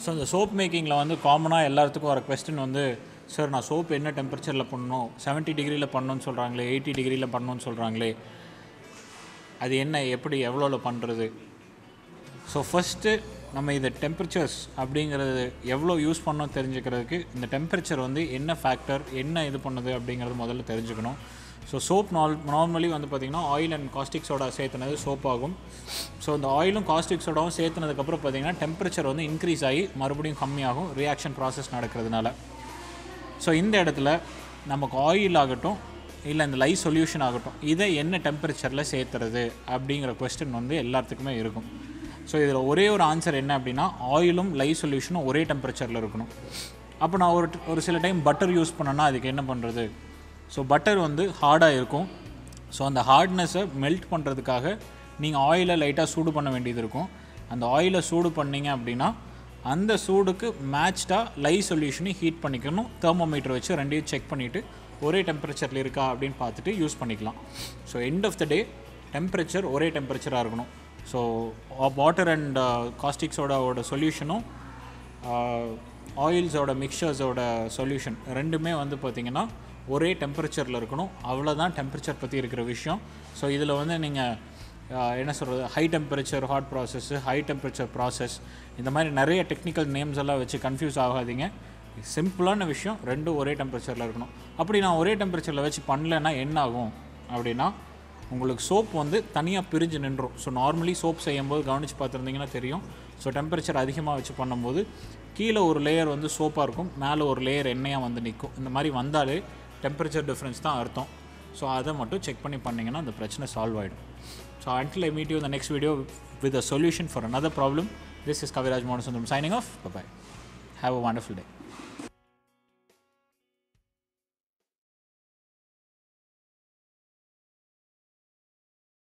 So இந்த soap மேக்கிங்கில் வந்து காமனாக எல்லாத்துக்கும் வர கொஸ்டின் வந்து சார் நான் சோப் என்ன டெம்பரேச்சரில் பண்ணணும் 70 டிகிரியில் பண்ணணும்னு சொல்கிறாங்களே எயிட்டி டிகிரியில் பண்ணணும்னு சொல்கிறாங்களே அது என்ன எப்படி எவ்வளோவில் பண்ணுறது ஸோ ஃபஸ்ட்டு நம்ம இதை டெம்பரேச்சர்ஸ் அப்படிங்கிறது எவ்வளோ யூஸ் பண்ணோம் தெரிஞ்சுக்கிறதுக்கு இந்த டெம்பரேச்சர் வந்து என்ன ஃபேக்டர் என்ன இது பண்ணுது அப்படிங்கிறது முதல்ல தெரிஞ்சுக்கணும் ஸோ சோப் நால் நார்மலி வந்து பார்த்திங்கன்னா ஆயில் அண்ட் காஸ்டிக் சோடா சேர்த்துனது சோப் ஆகும் ஸோ இந்த ஆயிலும் காஸ்டிக் சோடாவும் சேர்த்துனதுக்கப்புறம் பார்த்திங்கன்னா டெம்பரேச்சர் வந்து இன்க்ரீஸ் ஆகி மறுபடியும் கம்மியாகும் ரியாக்ஷன் ப்ராசஸ் நடக்கிறதுனால ஸோ இந்த இடத்துல நமக்கு ஆயில் ஆகட்டும் இல்லை இந்த லை சொல்யூஷன் ஆகட்டும் இதை என்ன டெம்பரேச்சரில் சேர்த்துறது அப்படிங்கிற கொஸ்டின் வந்து எல்லாத்துக்குமே இருக்கும் ஸோ இதில் ஒரே ஒரு ஆன்சர் என்ன அப்படின்னா ஆயிலும் லை சொல்யூஷனும் ஒரே டெம்பரேச்சரில் இருக்கணும் அப்போ நான் ஒரு ஒரு சில டைம் பட்டர் யூஸ் பண்ணேன்னா அதுக்கு என்ன பண்ணுறது ஸோ பட்டர் வந்து ஹார்டாக இருக்கும் ஸோ அந்த ஹார்ட்னஸை மெல்ட் பண்ணுறதுக்காக நீங்கள் ஆயிலை லைட்டாக சூடு பண்ண வேண்டியது இருக்கும் அந்த ஆயிலை சூடு பண்ணீங்க அப்படின்னா அந்த சூடுக்கு மேட்ச்டாக லை சொல்யூஷனையும் ஹீட் பண்ணிக்கணும் தெர்மோமீட்டர் வச்சு ரெண்டையும் செக் பண்ணிவிட்டு ஒரே டெம்பரேச்சரில் இருக்கா அப்படின்னு பார்த்துட்டு யூஸ் பண்ணிக்கலாம் so end of the day temperature ஒரே டெம்பரேச்சராக இருக்கணும் ஸோ வாட்டர் அண்ட் காஸ்டிக் சோடாவோட சொல்யூஷனும் ஆயில்ஸோட மிக்சர்ஸோட சொல்யூஷன் ரெண்டுமே வந்து பார்த்திங்கன்னா ஒரே டெம்பரேச்சரில் இருக்கணும் அவ்வளோதான் டெம்பரேச்சர் பற்றி இருக்கிற விஷயம் ஸோ இதில் வந்து நீங்கள் என்ன சொல்கிறது high temperature hot process high temperature process இந்த மாதிரி நிறைய டெக்னிக்கல் நேம்ஸ் எல்லாம் வச்சு கன்ஃபியூஸ் ஆகாதீங்க சிம்பிளான விஷயம் ரெண்டும் ஒரே டெம்பரேச்சரில் இருக்கணும் அப்படி நான் ஒரே டெம்பரேச்சரில் வச்சு பண்ணலைன்னா என்ன ஆகும் அப்படின்னா உங்களுக்கு சோப் வந்து தனியாக பிரிஞ்சு நின்றும் ஸோ நார்மலி சோப் செய்யும்போது கவனித்து பார்த்துருந்தீங்கன்னா தெரியும் ஸோ டெம்பரேச்சர் அதிகமாக வச்சு பண்ணும்போது கீழே ஒரு லேயர் வந்து சோப்பாக இருக்கும் மேலே ஒரு லேயர் எண்ணெயாக வந்து நிற்கும் இந்த மாதிரி வந்தாலே டெம்பரேச்சர் டிஃப்ரென்ஸ் தான் அர்த்தம் ஸோ அதை மட்டும் செக் பண்ணி பண்ணிங்கன்னா அந்த பிரச்சனை சால்வ் ஆகிடும் so until I meet you in the next video with a solution for another problem, this is Kaviraj Monasundaram signing off. Bye bye. Have a wonderful day.